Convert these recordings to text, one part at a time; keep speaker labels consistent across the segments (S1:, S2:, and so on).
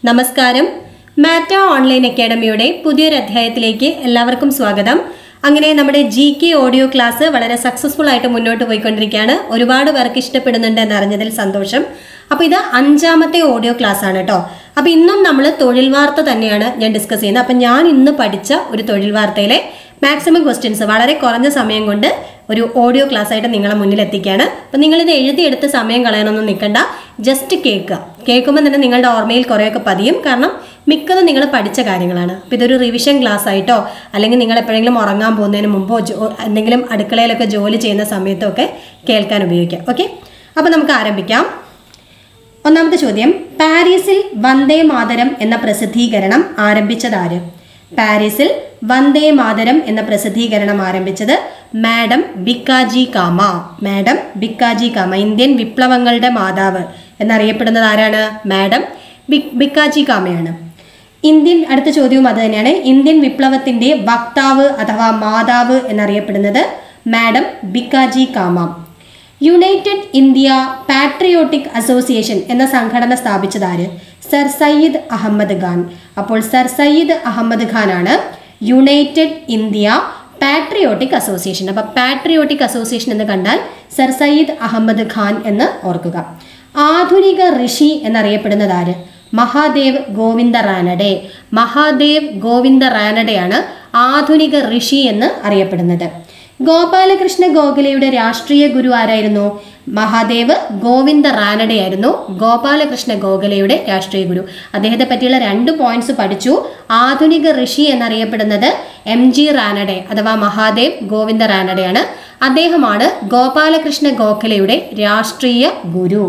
S1: നമസ്കാരം മാറ്റ ഓൺലൈൻ അക്കാഡമിയുടെ പുതിയൊരു അധ്യായത്തിലേക്ക് എല്ലാവർക്കും സ്വാഗതം അങ്ങനെ നമ്മുടെ ജി കെ ഓഡിയോ ക്ലാസ് വളരെ സക്സസ്ഫുൾ ആയിട്ട് മുന്നോട്ട് പോയിക്കൊണ്ടിരിക്കുകയാണ് ഒരുപാട് പേർക്ക് ഇഷ്ടപ്പെടുന്നുണ്ട് എന്നറിഞ്ഞതിൽ സന്തോഷം അപ്പോൾ ഇത് അഞ്ചാമത്തെ ഓഡിയോ ക്ലാസ് ആണ് കേട്ടോ അപ്പോൾ ഇന്നും നമ്മൾ തൊഴിൽ വാർത്ത തന്നെയാണ് ഞാൻ ഡിസ്കസ് ചെയ്യുന്നത് അപ്പം ഞാൻ ഇന്ന് പഠിച്ച ഒരു തൊഴിൽ വാർത്തയിലെ മാക്സിമം ക്വസ്റ്റ്യൻസ് വളരെ കുറഞ്ഞ സമയം കൊണ്ട് ഒരു ഓഡിയോ ക്ലാസ് ആയിട്ട് നിങ്ങളെ മുന്നിൽ എത്തിക്കുകയാണ് അപ്പം നിങ്ങളിത് എഴുതിയെടുത്ത് സമയം കളയാനൊന്നും നിൽക്കണ്ട ജസ്റ്റ് കേൾക്കുക കേൾക്കുമ്പോൾ തന്നെ നിങ്ങളുടെ ഓർമ്മയിൽ കുറേയൊക്കെ പതിയും കാരണം മിക്കതും നിങ്ങൾ പഠിച്ച കാര്യങ്ങളാണ് അപ്പോൾ ഇതൊരു റിവിഷൻ ക്ലാസ് ആയിട്ടോ അല്ലെങ്കിൽ നിങ്ങൾ എപ്പോഴെങ്കിലും ഉറങ്ങാൻ പോകുന്നതിന് മുമ്പോ ജോ എന്തെങ്കിലും അടുക്കളയിലൊക്കെ ജോലി ചെയ്യുന്ന സമയത്തൊക്കെ കേൾക്കാൻ ഉപയോഗിക്കാം ഓക്കെ അപ്പോൾ നമുക്ക് ആരംഭിക്കാം ഒന്നാമത്തെ ചോദ്യം പാരീസിൽ വന്ദേ മാതരം എന്ന പ്രസിദ്ധീകരണം ആരംഭിച്ചതാര് പാരീസിൽ വന്ദേ മാതരം എന്ന പ്രസിദ്ധീകരണം ആരംഭിച്ചത് madam Bhikaji Cama madam Bhikaji Cama Indian വിപ്ലവങ്ങളുടെ മാതാവ് എന്നറിയപ്പെടുന്നത് ആരാണ് മാഡം ബി- ബിക്കാജി കാമയാണ് ഇന്ത്യൻ അടുത്ത ചോദ്യവും അത് തന്നെയാണ് ഇന്ത്യൻ വിപ്ലവത്തിന്റെ വക്താവ് അഥവാ മാതാവ് എന്നറിയപ്പെടുന്നത് madam Bhikaji Cama United India patriotic association എന്ന സംഘടന സ്ഥാപിച്ചതാര് സർ സയ്യിദ് അഹമ്മദ് ഖാൻ അപ്പോൾ സർ സയ്യിദ് അഹമ്മദ് ഖാനാണ് യുണൈറ്റഡ് ഇന്ത്യ പാട്രിയോട്ടിക് അസോസിയേഷൻ അപ്പോൾ പാട്രിയോട്ടിക് അസോസിയേഷൻ എന്ന് കണ്ടാൽ സർ സയ്യിദ് അഹമ്മദ് ഖാൻ എന്ന് ഓർക്കുക ആധുനിക ഋഷി എന്നറിയപ്പെടുന്നത് ആര് മഹാദേവ് ഗോവിന്ദ റാനഡെ മഹാദേവ് ഗോവിന്ദ റാനഡെയാണ് ആധുനിക ഋഷി എന്ന് അറിയപ്പെടുന്നത് ഗോപാലകൃഷ്ണ ഗോഖലെയുടെ രാഷ്ട്രീയ ഗുരു ആരായിരുന്നു മഹാദേവ് ഗോവിന്ദ റാനഡെയായിരുന്നു ഗോപാലകൃഷ്ണ ഗോഖലെയുടെ രാഷ്ട്രീയ ഗുരു അദ്ദേഹത്തെ പറ്റിയുള്ള രണ്ട് പോയിന്റ്സ് പഠിച്ചു ആധുനിക ഋഷി എന്നറിയപ്പെടുന്നത് എം ജി റാനഡെ അഥവാ മഹാദേവ് ഗോവിന്ദ റാനഡെയാണ് അദ്ദേഹമാണ് ഗോപാലകൃഷ്ണ ഗോഖലെയുടെ രാഷ്ട്രീയ ഗുരു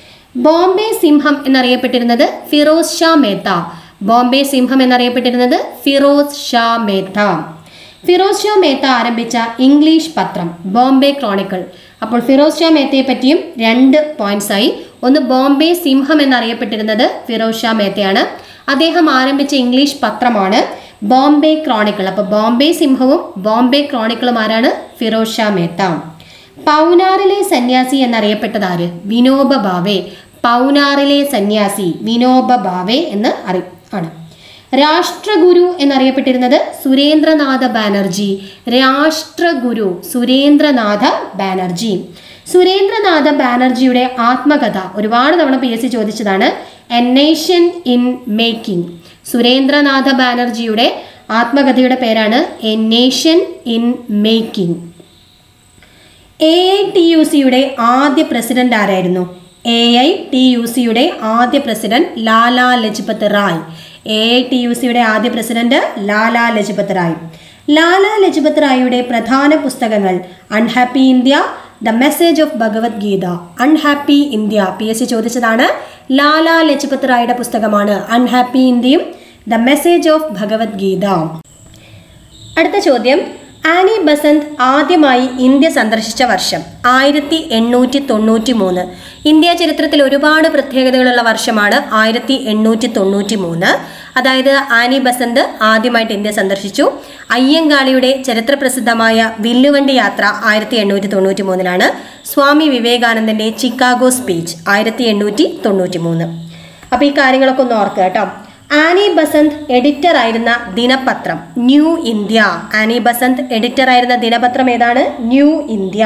S1: ബോംബെ സിംഹം എന്നറിയപ്പെട്ടിരുന്നത് ഫിറോസ് ഷാ മേത്ത ബോംബെ സിംഹം എന്നറിയപ്പെട്ടിരുന്നത് ഫിറോസ് ഷാ മേത്ത ഫിറോസ് ഷാ മേത്ത ആരംഭിച്ച ഇംഗ്ലീഷ് പത്രം ബോംബെ ക്രോണിക്കിൾ അപ്പോൾ ഫിറോസ് ഷാ മേത്തയെ പറ്റിയും രണ്ട് പോയിന്റ്സ് ആയി ഒന്ന് ബോംബെ സിംഹം എന്നറിയപ്പെട്ടിരുന്നത് ഫിറോസ് ഷാ മേത്തയാണ് അദ്ദേഹം ആരംഭിച്ച ഇംഗ്ലീഷ് പത്രമാണ് ബോംബെ ക്രോണിക്കിൾ അപ്പോൾ ബോംബെ സിംഹവും ബോംബെ ക്രോണിക്കിളും ആരാണ് ഫിറോസ് ഷാ മേത്ത പൗനാറിലെ സന്യാസി എന്നറിയപ്പെട്ടത് ആര് വിനോബ ഭാവെ പൗനാറിലെ സന്യാസി വിനോബ ഭാവെ എന്ന് അറി ആണ് രാഷ്ട്രഗുരു എന്നറിയപ്പെട്ടിരുന്നത് സുരേന്ദ്രനാഥ ബാനർജി രാഷ്ട്രഗുരു സുരേന്ദ്രനാഥ ബാനർജി സുരേന്ദ്രനാഥ ബാനർജിയുടെ ആത്മകഥ ഒരുപാട് തവണ പി എസ് സി ചോദിച്ചതാണ് a nation in making Surendranath ബാനർജിയുടെ ആത്മകഥയുടെ പേരാണ് a nation in making A I T U സിയുടെ ആദ്യ പ്രസിഡന്റ് ആരായിരുന്നു എ ഐ ടി യു സിയുടെ ആദ്യ president Lala Lajpat Rai A I T U സിയുടെ ആദ്യ പ്രസിഡന്റ് ലാലാ ലജ്പത് റായ് ലാലാ ലജ്പത് റായിയുടെ പ്രധാന പുസ്തകങ്ങൾ unhappy India the message of Bhagavad Gita unhappy India P S C ചോദിച്ചതാണ് ലാലാ ലജ്പത് റായിയുടെ പുസ്തകമാണ് അൺഹാപ്പി ഇന്ത്യയും ദ മെസ്സേജ് ഓഫ് ഭഗവത്ഗീത അടുത്ത ചോദ്യം ആനി ബസന്ത് ആദ്യമായി ഇന്ത്യ സന്ദർശിച്ച വർഷം ആയിരത്തി എണ്ണൂറ്റി തൊണ്ണൂറ്റി മൂന്ന് ഇന്ത്യ ചരിത്രത്തിൽ ഒരുപാട് പ്രത്യേകതകളുള്ള വർഷമാണ് ആയിരത്തി എണ്ണൂറ്റി തൊണ്ണൂറ്റി മൂന്ന് അതായത് ആനി ബസന്ത് ആദ്യമായിട്ട് ഇന്ത്യ സന്ദർശിച്ചു അയ്യങ്കാളിയുടെ ചരിത്രപ്രസിദ്ധമായ വില്ലുവണ്ടി യാത്ര ആയിരത്തി എണ്ണൂറ്റി തൊണ്ണൂറ്റി മൂന്നിലാണ് സ്വാമി വിവേകാനന്ദന്റെ ചിക്കാഗോ സ്പീച്ച് ആയിരത്തി എണ്ണൂറ്റി തൊണ്ണൂറ്റി മൂന്ന് അപ്പോൾ ഈ കാര്യങ്ങളൊക്കെ ഒന്ന് ഓർക്കുക കേട്ടോ ആനി ബസന്ത് എഡിറ്റർ ആയിരുന്ന ദിനപത്രം New India Annie Besant editor ആയിരുന്ന ദിനപത്രം ഏതാണ് ന്യൂ ഇന്ത്യ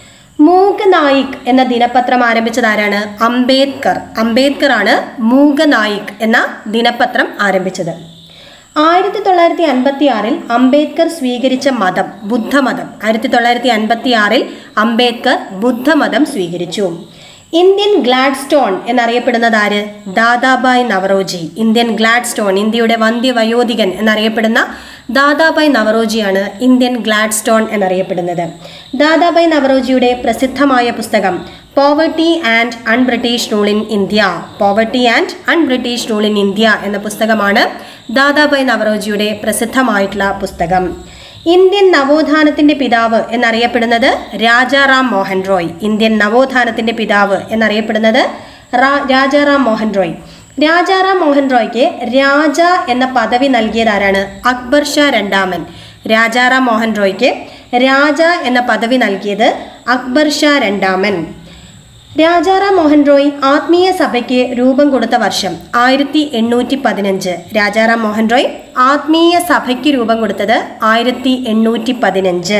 S1: മൂക നായിക് എന്ന ദിനപത്രം ആരംഭിച്ചത് ആരാണ് അംബേദ്കർ അംബേദ്കർ ആണ് മൂക നായിക് എന്ന ദിനപത്രം ആരംഭിച്ചത് ആയിരത്തി തൊള്ളായിരത്തി അൻപത്തി ആറിൽ അംബേദ്കർ സ്വീകരിച്ച മതം ബുദ്ധമതം ആയിരത്തി തൊള്ളായിരത്തി അൻപത്തി ആറിൽ അംബേദ്കർ ബുദ്ധമതം സ്വീകരിച്ചു ഇന്ത്യൻ ഗ്ലാഡ്സ്റ്റോൺ എന്നറിയപ്പെടുന്നത് ആര് ദാദാബായ് നവറോജി ഇന്ത്യൻ ഗ്ലാഡ്സ്റ്റോൺ ഇന്ത്യയുടെ വന്ധ്യവയോധികൻ എന്നറിയപ്പെടുന്ന ദാദാബായ് നവറോജിയാണ് ഇന്ത്യൻ ഗ്ലാഡ്സ്റ്റോൺ എന്നറിയപ്പെടുന്നത് ദാദാബായ് നവറോജിയുടെ പ്രസിദ്ധമായ പുസ്തകം poverty and un British rule in India poverty and un British rule in India എന്ന പുസ്തകമാണ് ദാദാബായ് നവറോജിയുടെ പ്രസിദ്ധമായിട്ടുള്ള പുസ്തകം ഇന്ത്യൻ നവോത്ഥാനത്തിന്റെ പിതാവ് എന്നറിയപ്പെടുന്നത് രാജാറാം മോഹൻ റോയ് ഇന്ത്യൻ നവോത്ഥാനത്തിന്റെ പിതാവ് എന്നറിയപ്പെടുന്നത് റാ- രാജാറാം മോഹൻ റോയ് രാജാറാം മോഹൻ റോയ്ക്ക് രാജ എന്ന പദവി നൽകിയത് ആരാണ് അക്ബർ ഷാ രണ്ടാമൻ രാജാറാം മോഹൻ റോയ്ക്ക് രാജ എന്ന പദവി നൽകിയത് അക്ബർ ഷാ രണ്ടാമൻ രാജാറാം മോഹൻ റോയ് ആത്മീയ സഭയ്ക്ക് രൂപം കൊടുത്ത വർഷം ആയിരത്തി എണ്ണൂറ്റി പതിനഞ്ച് രാജാറാം മോഹൻ റോയ് ആത്മീയ സഭയ്ക്ക് രൂപം കൊടുത്തത് ആയിരത്തി എണ്ണൂറ്റി പതിനഞ്ച്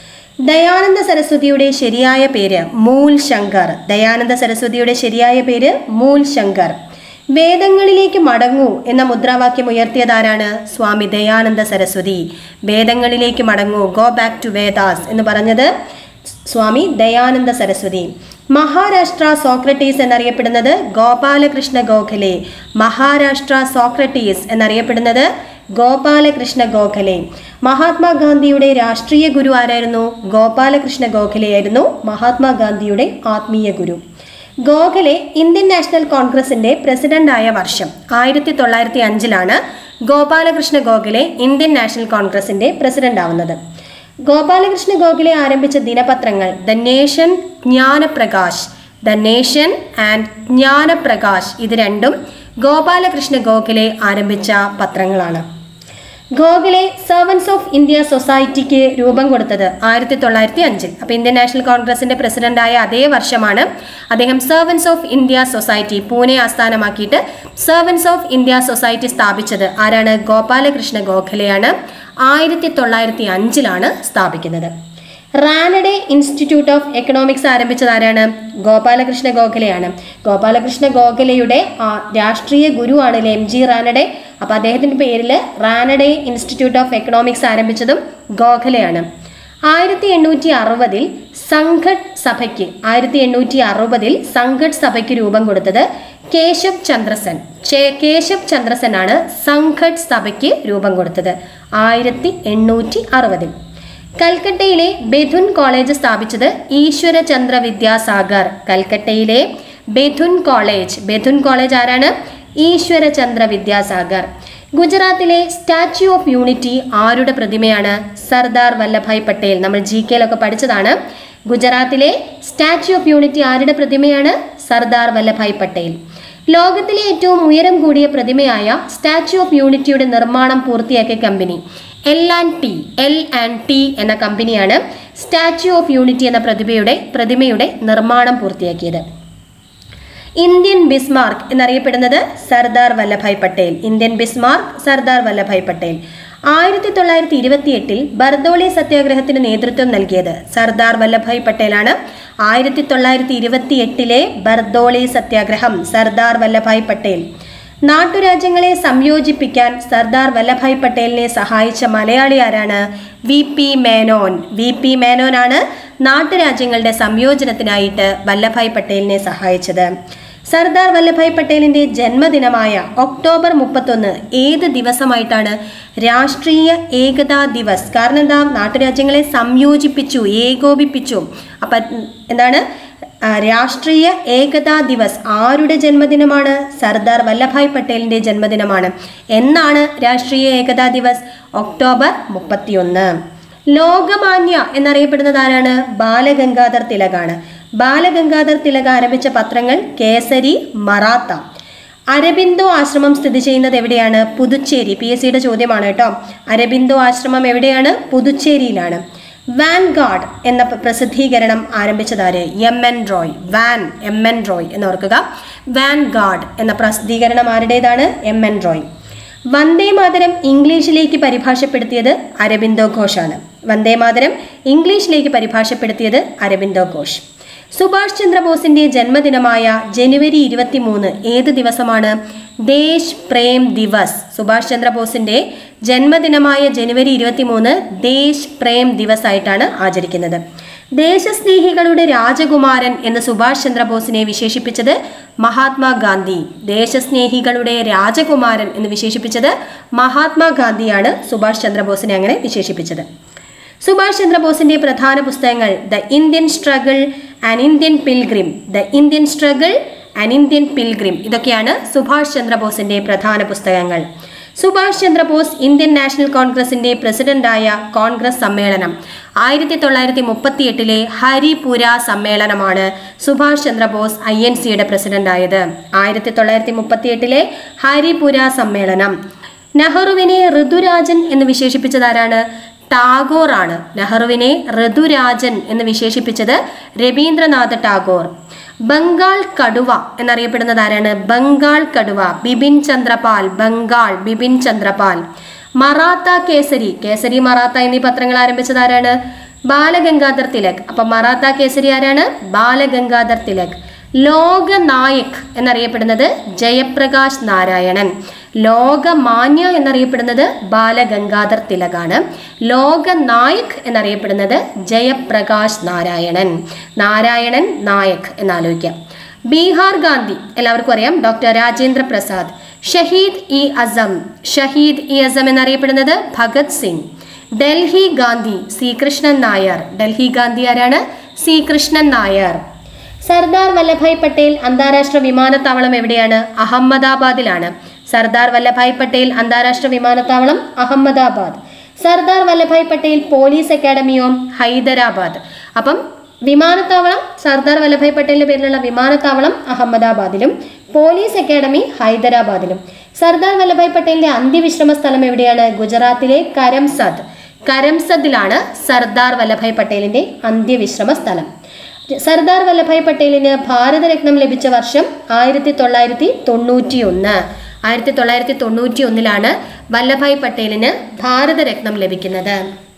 S1: ദയാനന്ദ സരസ്വതിയുടെ ശരിയായ പേര് മൂൽ ശങ്കർ ദയാനന്ദ സരസ്വതിയുടെ ശരിയായ പേര് മൂൽ ശങ്കർ വേദങ്ങളിലേക്ക് മടങ്ങൂ എന്ന മുദ്രാവാക്യം ഉയർത്തിയതാരാണ് സ്വാമി ദയാനന്ദ സരസ്വതി വേദങ്ങളിലേക്ക് മടങ്ങൂ ഗോ ബാക്ക് ടു വേദാസ് എന്ന് പറഞ്ഞത് സ്വാമി ദയാനന്ദ സരസ്വതി മഹാരാഷ്ട്ര സോക്രട്ടീസ് എന്നറിയപ്പെടുന്നത് ഗോപാലകൃഷ്ണ ഗോഖലെ മഹാരാഷ്ട്ര സോക്രട്ടീസ് എന്നറിയപ്പെടുന്നത് ഗോപാലകൃഷ്ണ ഗോഖലെ മഹാത്മാഗാന്ധിയുടെ രാഷ്ട്രീയ ഗുരു ആരായിരുന്നു ഗോപാലകൃഷ്ണ ഗോഖലെയായിരുന്നു മഹാത്മാഗാന്ധിയുടെ ആത്മീയ ഗുരു ഗോഖലെ ഇന്ത്യൻ നാഷണൽ കോൺഗ്രസിന്റെ പ്രസിഡന്റായ വർഷം ആയിരത്തി തൊള്ളായിരത്തി അഞ്ചിലാണ് ഗോപാലകൃഷ്ണ ഗോഖലെ ഇന്ത്യൻ നാഷണൽ കോൺഗ്രസിന്റെ പ്രസിഡന്റ് ആവുന്നത് ഗോപാലകൃഷ്ണ ഗോഖലെ ആരംഭിച്ച ദിനപത്രങ്ങൾ the nation Jnanaprakash the nation and Jnanaprakash ഇത് രണ്ടും ഗോപാലകൃഷ്ണ ഗോഖലെ ആരംഭിച്ച പത്രങ്ങളാണ് ഗോഖലെ സെർവൻസ് ഓഫ് ഇന്ത്യ സൊസൈറ്റിക്ക് രൂപം കൊടുത്തത് ആയിരത്തി തൊള്ളായിരത്തി അഞ്ചിൽ അപ്പോൾ ഇന്ത്യൻ നാഷണൽ കോൺഗ്രസിന്റെ പ്രസിഡന്റായ അതേ വർഷമാണ് അദ്ദേഹം servants of India society Pune ആസ്ഥാനമാക്കിയിട്ട് സെർവൻസ് ഓഫ് ഇന്ത്യ സൊസൈറ്റി സ്ഥാപിച്ചത് ആരാണ് ഗോപാലകൃഷ്ണ ഗോഖലെയാണ് ആയിരത്തി തൊള്ളായിരത്തി അഞ്ചിലാണ് സ്ഥാപിക്കുന്നത് റാനഡെ ഇൻസ്റ്റിറ്റ്യൂട്ട് ഓഫ് എക്കണോമിക്സ് ആരംഭിച്ചത് ആരാണ് ഗോപാലകൃഷ്ണ ഗോഖലെയാണ് ഗോപാലകൃഷ്ണ ഗോഖലെയുടെ ആ, രാഷ്ട്രീയ ഗുരുവാണ് എം ജി റാനഡെ അപ്പോൾ അദ്ദേഹത്തിൻ്റെ പേരിൽ റാനഡെ ഇൻസ്റ്റിറ്റ്യൂട്ട് ഓഫ് എക്കണോമിക്സ് ആരംഭിച്ചതും ഗോഖലെയാണ് ആയിരത്തി എണ്ണൂറ്റി അറുപതിൽ സംഘട് സഭയ്ക്ക് ആയിരത്തി എണ്ണൂറ്റി അറുപതിൽ സംഘട് സഭയ്ക്ക് രൂപം കൊടുത്തത് കേശവ് ചന്ദ്രസൻ ചേ- കേശവ് ചന്ദ്രസൻ ആണ് സംഘട് സഭയ്ക്ക് രൂപം കൊടുത്തത് ആയിരത്തി എണ്ണൂറ്റി അറുപതിൽ കൽക്കട്ടയിലെ ബെഥുൻ കോളേജ് സ്ഥാപിച്ചത് ഈശ്വരചന്ദ്ര വിദ്യാസാഗർ കൽക്കട്ടയിലെ ബെഥുൻ കോളേജ് ബെഥുൻ കോളേജ് ആരാണ് ഈശ്വരചന്ദ്ര വിദ്യാസാഗർ ഗുജറാത്തിലെ സ്റ്റാച്യു ഓഫ് യൂണിറ്റി ആരുടെ പ്രതിമയാണ് സർദാർ വല്ലഭായ് പട്ടേൽ നമ്മൾ ജി കെയിലൊക്കെ പഠിച്ചതാണ് ഗുജറാത്തിലെ സ്റ്റാച്യു ഓഫ് യൂണിറ്റി ആരുടെ പ്രതിമയാണ് സർദാർ വല്ലഭായ് പട്ടേൽ ലോകത്തിലെ ഏറ്റവും ഉയരം കൂടിയ പ്രതിമയായ സ്റ്റാച്യു ഓഫ് യൂണിറ്റിയുടെ നിർമ്മാണം പൂർത്തിയാക്കിയ company L and T L and T എന്ന കമ്പനിയാണ് സ്റ്റാച്യു ഓഫ് യൂണിറ്റി എന്ന പ്രതിമയുടെ പ്രതിമയുടെ നിർമ്മാണം പൂർത്തിയാക്കിയത് ഇന്ത്യൻ ബിസ്മാർക്ക് എന്നറിയപ്പെടുന്നത് സർദാർ വല്ലഭായ് പട്ടേൽ ഇന്ത്യൻ ബിസ്മാർക്ക് സർദാർ വല്ലഭായ് പട്ടേൽ ആയിരത്തി തൊള്ളായിരത്തി ഇരുപത്തി എട്ടിൽ ബർദോളി സത്യാഗ്രഹത്തിന് നേതൃത്വം നൽകിയത് സർദാർ വല്ലഭായ് പട്ടേലാണ് ആയിരത്തി തൊള്ളായിരത്തി ഇരുപത്തി എട്ടിലെ ബർദോളി സത്യാഗ്രഹം സർദാർ വല്ലഭായ് പട്ടേൽ നാട്ടുരാജ്യങ്ങളെ സംയോജിപ്പിക്കാൻ സർദാർ വല്ലഭായ് പട്ടേലിനെ സഹായിച്ച മലയാളി ആരാണ് V P Menon V P മേനോനാണ് നാട്ടുരാജ്യങ്ങളുടെ സംയോജനത്തിനായിട്ട് വല്ലഭായ് പട്ടേലിനെ സഹായിച്ചത് സർദാർ വല്ലഭായ് പട്ടേലിന്റെ ജന്മദിനമായ ഒക്ടോബർ മുപ്പത്തൊന്ന് ഏത് ദിവസമായിട്ടാണ് രാഷ്ട്രീയ ഏകതാ ദിവസ് കാരണം എന്താ നാട്ടുരാജ്യങ്ങളെ സംയോജിപ്പിച്ചു ഏകോപിപ്പിച്ചു അപ്പം എന്താണ് ആ, രാഷ്ട്രീയ ഏകതാ ദിവസ് ആരുടെ ജന്മദിനമാണ് സർദാർ വല്ലഭായ് പട്ടേലിന്റെ ജന്മദിനമാണ് എന്നാണ് രാഷ്ട്രീയ ഏകതാ ദിവസ് ഒക്ടോബർ മുപ്പത്തിയൊന്ന് ലോകമാന്യ എന്നറിയപ്പെടുന്നത് ആരാണ് ബാലഗംഗാധർ തിലകാണ് ബാലഗംഗാധർ തിലക് ആരംഭിച്ച പത്രങ്ങൾ കേസരി മറാത്ത അരബിന്ദോ ആശ്രമം സ്ഥിതി ചെയ്യുന്നത് എവിടെയാണ് പുതുച്ചേരി പി എസ് സിയുടെ ചോദ്യമാണ് കേട്ടോ അരബിന്ദോ ആശ്രമം എവിടെയാണ് പുതുച്ചേരിയിലാണ് വാൻ ഗാർഡ് എന്ന പ്ര- പ്രസിദ്ധീകരണം ആരംഭിച്ചതാര് M N Roy van M N Roy എന്ന് ഓർക്കുക വാൻ ഗാർഡ് എന്ന പ്രസിദ്ധീകരണം ആരുടേതാണ് എം എൻ റോയ് വന്ദേ മാതരം ഇംഗ്ലീഷിലേക്ക് പരിഭാഷപ്പെടുത്തിയത് അരബിന്ദോ ഘോഷാണ് വന്ദേ മാതരം ഇംഗ്ലീഷിലേക്ക് പരിഭാഷപ്പെടുത്തിയത് അരബിന്ദോ ഘോഷ് സുഭാഷ് ചന്ദ്രബോസിന്റെ ജന്മദിനമായ ജനുവരി ഇരുപത്തി മൂന്ന് ഏത് ദിവസമാണ് ദേശ് പ്രേം ദിവസ് സുഭാഷ് ചന്ദ്രബോസിന്റെ ജന്മദിനമായ ജനുവരി ഇരുപത്തി മൂന്ന് ദേശ് പ്രേം ദിവസ് ആയിട്ടാണ് ആചരിക്കുന്നത് ദേശസ്നേഹികളുടെ രാജകുമാരൻ എന്ന് സുഭാഷ് ചന്ദ്രബോസിനെ വിശേഷിപ്പിച്ചത് മഹാത്മാഗാന്ധി ദേശസ്നേഹികളുടെ രാജകുമാരൻ എന്ന് വിശേഷിപ്പിച്ചത് മഹാത്മാഗാന്ധിയാണ് സുഭാഷ് ചന്ദ്രബോസിനെ അങ്ങനെ വിശേഷിപ്പിച്ചത് സുഭാഷ് ചന്ദ്രബോസിന്റെ പ്രധാന പുസ്തകങ്ങൾ the Indian struggle and Indian pilgrim the Indian struggle and Indian pilgrim ഇതൊക്കെയാണ് സുഭാഷ് ചന്ദ്രബോസിന്റെ പ്രധാന പുസ്തകങ്ങൾ സുഭാഷ് ചന്ദ്രബോസ് ഇന്ത്യൻ നാഷണൽ കോൺഗ്രസിന്റെ പ്രസിഡന്റായ കോൺഗ്രസ് സമ്മേളനം ആയിരത്തി തൊള്ളായിരത്തി മുപ്പത്തി എട്ടിലെ ഹരിപുര സമ്മേളനമാണ് സുഭാഷ് ചന്ദ്രബോസ് ഐ എൻ സിയുടെ പ്രസിഡന്റായത് ആയിരത്തി തൊള്ളായിരത്തി മുപ്പത്തി എട്ടിലെ ഹരിപുര സമ്മേളനം നെഹ്റുവിനെ ഋതുരാജൻ എന്ന് വിശേഷിപ്പിച്ചതാരാണ് ടാഗോർ ആണ് നെഹ്റുവിനെ ഋതുരാജൻ എന്ന് വിശേഷിപ്പിച്ചത് രവീന്ദ്രനാഥ ടാഗോർ ബംഗാൾ കടുവ എന്നറിയപ്പെടുന്നത് ആരാണ് ബംഗാൾ കടുവ ബിപിൻ ചന്ദ്രപാൽ ബംഗാൾ ബിപിൻ ചന്ദ്രപാൽ മറാത്ത കേസരി കേസരി മറാത്ത എന്നീ പത്രങ്ങൾ ആരംഭിച്ചത് ആരാണ് ബാലഗംഗാധർ തിലക് അപ്പൊ മറാത്ത കേസരി ആരാണ് ബാലഗംഗാധർ തിലക് ലോകനായക് എന്നറിയപ്പെടുന്നത് ജയപ്രകാശ് നാരായണൻ ലോകമാന്യ എന്നറിയപ്പെടുന്നത് ബാലഗംഗാധർ തിലകാണ് ലോകനായക് എന്നറിയപ്പെടുന്നത് ജയപ്രകാശ് നാരായണൻ നാരായണൻ നായക് എന്നാലോചിക്കാം ബീഹാർ ഗാന്ധി എല്ലാവർക്കും അറിയാം ഡോക്ടർ രാജേന്ദ്ര പ്രസാദ് ഷഹീദ് ഇ അസം ഷഹീദ് ഇ അസം എന്നറിയപ്പെടുന്നത് ഭഗത് സിംഗ് ഡൽഹി ഗാന്ധി സി കൃഷ്ണൻ നായർ ഡൽഹി ഗാന്ധി ആരാണ് സി കൃഷ്ണൻ നായർ സർദാർ വല്ലഭായ് പട്ടേൽ അന്താരാഷ്ട്ര വിമാനത്താവളം എവിടെയാണ് അഹമ്മദാബാദിലാണ് സർദാർ വല്ലഭായ് പട്ടേൽ അന്താരാഷ്ട്ര വിമാനത്താവളം അഹമ്മദാബാദ് സർദാർ വല്ലഭായ് പട്ടേൽ പോലീസ് അക്കാഡമിയോ ഹൈദരാബാദ് അപ്പം വിമാനത്താവളം സർദാർ വല്ലഭായ് പട്ടേലിന്റെ പേരിലുള്ള വിമാനത്താവളം അഹമ്മദാബാദിലും പോലീസ് അക്കാഡമി ഹൈദരാബാദിലും സർദാർ വല്ലഭായ് പട്ടേലിന്റെ അന്ത്യവിശ്രമ സ്ഥലം എവിടെയാണ് ഗുജറാത്തിലെ കരംസദ് കരംസദിലാണ് സർദാർ വല്ലഭായ് പട്ടേലിന്റെ അന്ത്യവിശ്രമ സ്ഥലം സർദാർ വല്ലഭായ് പട്ടേലിന് ഭാരതരത്നം ലഭിച്ച വർഷം ആയിരത്തി തൊള്ളായിരത്തി തൊണ്ണൂറ്റി ഒന്ന് ആയിരത്തി തൊള്ളായിരത്തി തൊണ്ണൂറ്റി ഒന്നിലാണ് വല്ലഭായ് പട്ടേലിന് ഭാരതരത്നം ലഭിക്കുന്നത്